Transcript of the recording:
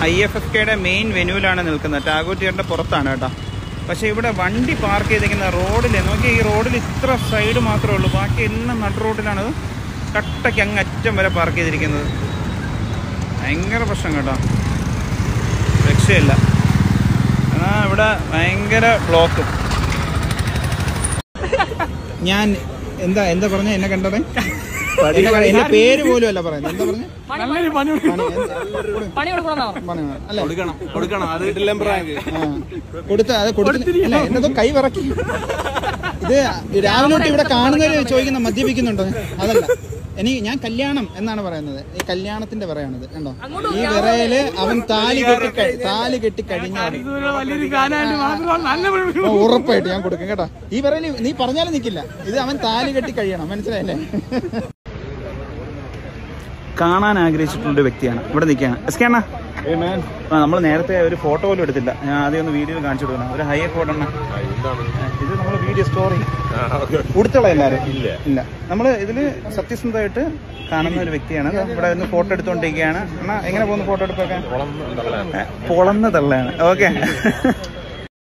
I F F കെയുടെ main വെന്യൂലാണ് നിൽക്കുന്നത് ടാഗോർ തിയേറ്ററിന്റെ പുറത്താണ് കേട്ടോ പക്ഷെ ഇവിടെ വണ്ടി പാർക്ക് ചെയ്തിരിക്കുന്ന റോഡിൽ നോക്കി ഈ റോഡിൽ ഇത്ര സൈഡ് മാത്രമേ ഉള്ളൂ ബാക്കി എല്ലാം നടു റോഡിലാണ് കട്ടയ്ക്ക് അങ്ങ് അറ്റം വരെ പാർക്ക് ചെയ്തിരിക്കുന്നത് ഭയങ്കര പ്രശ്നം കേട്ടോ രക്ഷയില്ല ആ ഇവിടെ ഭയങ്കര ബ്ലോക്കും ഞാൻ എന്താ എന്താ പറഞ്ഞ എന്നെ കണ്ടത് എന്നെ കണ്ട- എന്റെ പേര് പോലും അല്ല പറയുന്നത് എന്താ പറഞ്ഞ പണി കൊടുക്കണമെന്നാ അല്ല കൊടുക്കണം കൊടുക്കണം അത് ഇതെല്ലാം പ്രാങ്ക് ആ. കൊടുത്ത അത് കൊടുത്തില്ല അല്ല എന്നതോ കൈ വിറക്കി ഇത് രാവിലെ തൊട്ട് ഇവിടെ കാണുന്നവര് ചോദിക്കുന്ന മദ്യപിക്കുന്നുണ്ടോ അതല്ല എനിക്ക് ഞാൻ കല്യാണം എന്നാണ് പറയുന്നത് ഈ കല്യാണത്തിന്റെ പറയാണിത് കണ്ടോ ഈ വിറയില് അവൻ താലി കെട്ടി കഴി- താലി കെട്ടി കഴിഞ്ഞ വലിയൊരു ഗാനായിട്ട് മാത്രമാണ് നല്ല ഓ, ഉറപ്പായിട്ട് ഞാൻ കൊടുക്കും കേട്ടോ ഈ വിറയില് നീ പറഞ്ഞാലും നിക്കില്ല ഇത് അവൻ താലി കെട്ടി കഴിയണം മനസ്സിലായില്ലേ കാണാൻ ആഗ്രഹിച്ചിട്ടുള്ള ഒരു വ്യക്തിയാണ് ഇവിടെ നിൽക്കുകയാണ് എസ് കെ അണ്ണ ആ നമ്മൾ നേരത്തെ ഒരു ഫോട്ടോ പോലും എടുത്തില്ല ഞാൻ ആദ്യം ഒന്ന് വീഡിയോയിൽ കാണിച്ചു കൊടുക്കണം ഒരു ഹൈ ഫോട്ടോ എണ്ണ ഇത് നമ്മൾ വീഡിയോ സ്റ്റോറി കൊടുത്തുള്ള എല്ലാവരും ഇല്ല ഇല്ല നമ്മൾ ഇതില് സത്യസന്ധമായിട്ട് കാണുന്ന ഒരു വ്യക്തിയാണ് ദാ ഇവിടെ നിന്ന് ഫോട്ടോ എടുത്തുകൊണ്ടിരിക്കുകയാണ് എന്നാ എങ്ങനെ പോകുന്നു ഫോട്ടോ എടുപ്പൊക്കെ ഏ, പൊളന്ന് തള്ളയാണ് ഓക്കെ